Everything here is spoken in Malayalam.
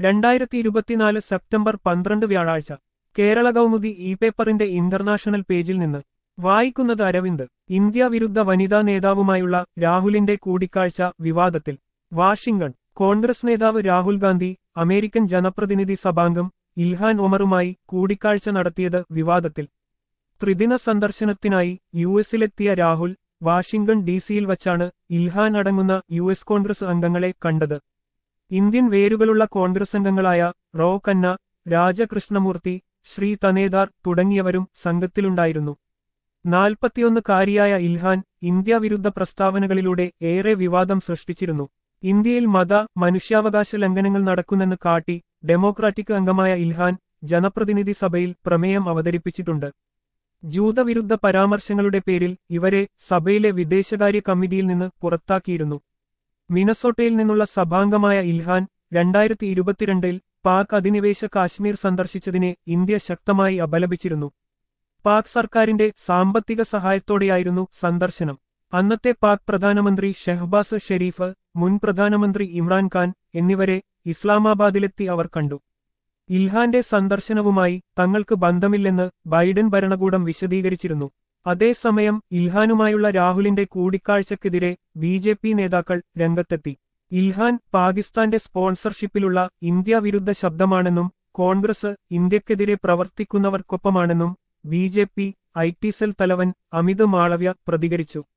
രണ്ടായിരത്തി ഇരുപത്തിനാല് സെപ്റ്റംബർ പന്ത്രണ്ട് വ്യാഴാഴ്ച കേരള കൗമുദി ഇ പേപ്പറിന്റെ ഇന്റർനാഷണൽ പേജിൽ നിന്ന് വായിക്കുന്നത് അരവിന്ദ് ഇന്ത്യ വിരുദ്ധ വനിതാ നേതാവുമായുള്ള രാഹുലിന്റെ കൂടിക്കാഴ്ച വിവാദത്തിൽ വാഷിംഗ്ടൺ കോൺഗ്രസ് നേതാവ് രാഹുൽ ഗാന്ധി അമേരിക്കൻ ജനപ്രതിനിധി സഭാംഗം ഇൽഹാൻ ഒമറുമായി കൂടിക്കാഴ്ച നടത്തിയത് വിവാദത്തിൽ ത്രിദിന സന്ദർശനത്തിനായി യു എസിലെത്തിയ രാഹുൽ വാഷിംഗ്ടൺ ഡിസിയിൽ വച്ചാണ് ഇൽഹാൻ അടങ്ങുന്ന യു എസ് കോൺഗ്രസ് അംഗങ്ങളെ കണ്ടത് ഇന്ത്യൻ വേരുകളുള്ള കോൺഗ്രസ് അംഗങ്ങളായ റോ കന്ന രാജകൃഷ്ണമൂർത്തി ശ്രീ തനേദാർ തുടങ്ങിയവരും സംഘത്തിലുണ്ടായിരുന്നു നാൽപ്പത്തിയൊന്നുകാരിയായ ഇൽഹാൻ ഇന്ത്യ വിരുദ്ധ പ്രസ്താവനകളിലൂടെ ഏറെ വിവാദം സൃഷ്ടിച്ചിരുന്നു ഇന്ത്യയിൽ മത മനുഷ്യാവകാശ ലംഘനങ്ങൾ നടക്കുന്നെന്ന് കാട്ടി ഡെമോക്രാറ്റിക് അംഗമായ ഇൽഹാൻ ജനപ്രതിനിധി സഭയിൽ പ്രമേയം അവതരിപ്പിച്ചിട്ടുണ്ട് ജൂതവിരുദ്ധ പരാമർശങ്ങളുടെ പേരിൽ ഇവരെ സഭയിലെ വിദേശകാര്യ കമ്മിറ്റിയിൽ നിന്ന് പുറത്താക്കിയിരുന്നു മിനസോട്ടയിൽ നിന്നുള്ള സഭാംഗമായ ഇൽഹാൻ രണ്ടായിരത്തി ഇരുപത്തിരണ്ടിൽ പാക് അധിനിവേശ കാശ്മീർ സന്ദർശിച്ചതിനെ ഇന്ത്യ ശക്തമായി അപലപിച്ചിരുന്നു പാക് സർക്കാരിന്റെ സാമ്പത്തിക സഹായത്തോടെയായിരുന്നു സന്ദർശനം അന്നത്തെ പാക് പ്രധാനമന്ത്രി ഷെഹ്ബാസ് ഷെരീഫ് മുൻ പ്രധാനമന്ത്രി ഇമ്രാൻഖാൻ എന്നിവരെ ഇസ്ലാമാബാദിലെത്തി അവർ കണ്ടു ഇൽഹാന്റെ സന്ദർശനവുമായി തങ്ങൾക്ക് ബന്ധമില്ലെന്ന് ബൈഡൻ ഭരണകൂടം വിശദീകരിച്ചിരുന്നു അതേസമയം ഇൽഹാനുമായുള്ള രാഹുലിന്റെ കൂടിക്കാഴ്ചക്കെതിരെ ബി ജെ പി നേതാക്കൾ രംഗത്തെത്തി ഇൽഹാൻ പാകിസ്ഥാന്റെ സ്പോൺസർഷിപ്പിലുള്ള ഇന്ത്യ വിരുദ്ധ ശബ്ദമാണെന്നും കോൺഗ്രസ് ഇന്ത്യക്കെതിരെ പ്രവർത്തിക്കുന്നവർക്കൊപ്പമാണെന്നും B J P I T cell തലവൻ അമിത് മാളവ്യ പ്രതികരിച്ചു